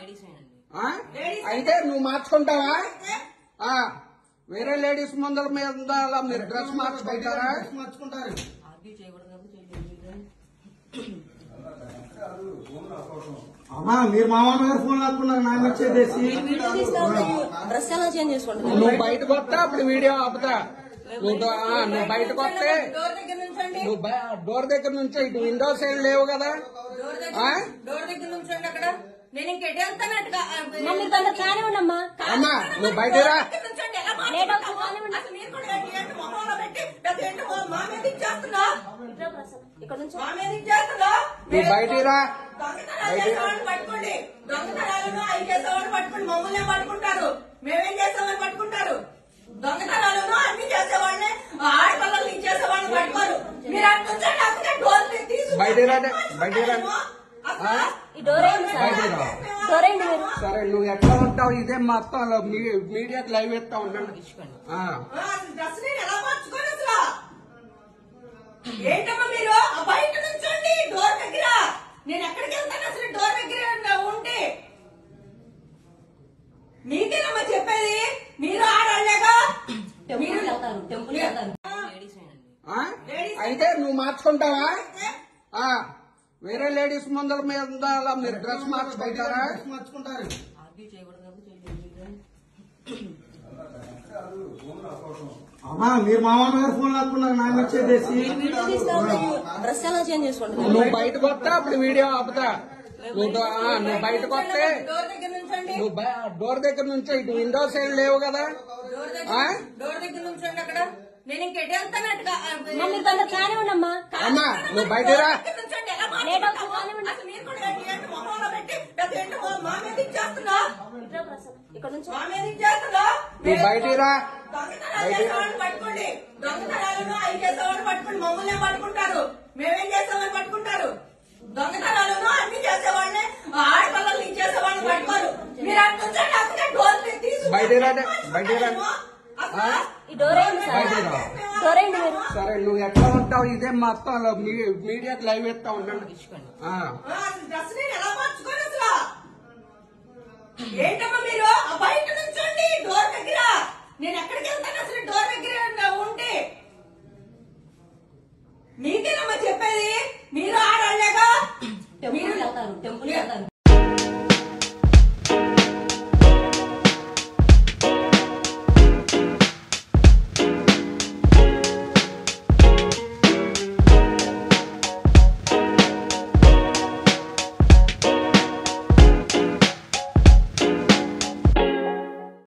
Ladies అండి ఆ? అయితే నువ్వు మార్చుకుంటావా ఆ, వేరే లేడీస్ ముందర మీద అలా మీరు డ్రెస్ మార్చుకుంటారా మార్చుకుంటారు ఆర్గ్యూ చేయకూడదు కాబట్టి చేయలేదు అమ్మా మీరు మా మామగారు ఫోన్ లాక్కున్నారు నా మీద చేసి వీడియో తీసుకుంటే డ్రెస్ ఎలా చేంజ్ చేసుకుంటున్నాను నువ్వు బయటకు వస్తే అప్పుడు వీడియో ఆపుతా నువ్వు దో- ఆ, నువ్వు బయటకు వస్తే డోర్ దగ్గర నుంచండి నువ్వు బయ- డోర్ దగ్గర నుంచి ఇటు విండో సైడ్ లేవు కదా డోర్ దగ్గర ఆ? డోర్ దగ్గర నుంచండి అక్కడ నేను ఇంకెటు వెళ్తానట్టుగా మమ్మీ తొందర కానివ్వండమ్మా అమ్మా నువ్వు బయటరా నుంచండి ఎలా లేట్ మాట్లాడతావు? అవుతుంది, కానివ్వండి. అసలు మీరు కూడా ఏంటి ఏంటి మొహంలో పెట్టి పెద్ద ఏంటి మా- మా మీద ఇచ్చేస్తున్నా ఇట్రా ప్రసాద్. ఇక్కడ నుంచి మా మీద ఇచ్చేస్తున్నా నువ్వు బయటిరా దొంగతనాలు చేసేవాళ్ళని పట్టుకోండి దొంగతనాలను అవి చేసేవాళ్ళు పట్టుకుని మమ్మల్ని పట్టుకుంటారు మేమేం చేసేవాళ్ళు పట్టుకుంటారు దొంగతనాలను అన్ని చేసేవాళ్ళని ఆడపిల్లల్ని ఇచ్చేసేవాళ్ళని పట్టుకోరు మీరు అటు నుంచండి అక్కడ డోర్ తీసి బయటిరా బయటిరా ఆ? ఈ డోర్ వేయండి సార్ బయటిరా డోర్ వేయండి మీరు సరే నువ్వు ఎట్లా ఉంటావు ఇదే మొత్తం మీడియాకి లైవ్ ఇస్తా ఉండండి ఆ. డ్రెస్ నేను ఎలా మార్చుకోను అసలు ఏంటమ్మా మీరు ఆ బయట నుంచోండి డోర్ దగ్గర నేను ఎక్కడికి వెళ్తాను అసలు డోర్ దగ్గర ఉంటే మీకేనమ్మా చెప్పేది మీరు ఆడాలేగా టెంపుల్ వెళ్తారు టెంపుల్ వెళ్తారు లేడీస్ అండి ఆ? అయితే నువ్వు మార్చుకుంటావా ఆ, వేరే లేడీస్ ముందర మీద అలా మీరు డ్రెస్ మార్చుకుంటారా మార్చుకుంటారు ఆర్గ్యూ చేయకూడదు కాబట్టి చేయలేదు అమ్మా మీరు మా మామగారు ఫోన్ లాక్కున్నారు నా మీద చేసి వీడియో తీసుకుంటే డ్రెస్ ఎలా చేంజ్ చేసుకుంటున్నాను నువ్వు బయటకు వస్తే అప్పుడు వీడియో ఆపుతా నువ్వు దో- ఆ, నువ్వు బయటకు వస్తే డోర్ దగ్గర నుంచండి నువ్వు బయ- డోర్ దగ్గర నుంచి ఇటు విండో సైడ్ లేవు కదా డోర్ ఆ? దగ్గర డోర్ దగ్గర నుంచండి అక్కడ నేను ఇంకెటు వెళ్తానట్టుగా మమ్మీ తొందర కానివ్వండమ్మా అమ్మా నువ్వు బయటరా నుంచండి ఎలా లేట్ మాట్లాడతావు? అవుతుంది, కానివ్వండి. అసలు మీరు కూడా ఏంటి ఏంటి మొహంలో పెట్టి పెద్ద ఏంటి మా- మా మీద ఇచ్చేస్తున్నా ఇట్రా ప్రసాద్. ఇక్కడ నుంచి మా మీద ఇచ్చేస్తున్నా నువ్వు బయటిరా దొంగతనాలు చేసేవాళ్ళని పట్టుకోండి దొంగతనాలను అవి చేసేవాళ్ళు పట్టుకుని మమ్మల్ని పట్టుకుంటారు మేమేం చేసేవాళ్ళు పట్టుకుంటారు దొంగతనాలను అన్ని చేసేవాళ్ళని ఆడపిల్లల్ని ఇచ్చేసేవాళ్ళని పట్టుకోరు మీరు అటు నుంచండి అక్కడ డోర్ తీసి బయటిరా బయటిరా ఆ? ఈ డోర్ వేయండి సార్ బయటిరా డోర్ వేయండి మీరు సరే నువ్వు ఎట్లా ఉంటావు ఇదే మొత్తం మీడియాకి లైవ్ ఇస్తా ఉండండి ఆ. డ్రెస్ నేను ఎలా మార్చుకోను అసలు ఏంటమ్మా మీరు ఆ బయట నుంచండి డోర్ దగ్గర నేను ఎక్కడికి వెళ్తాను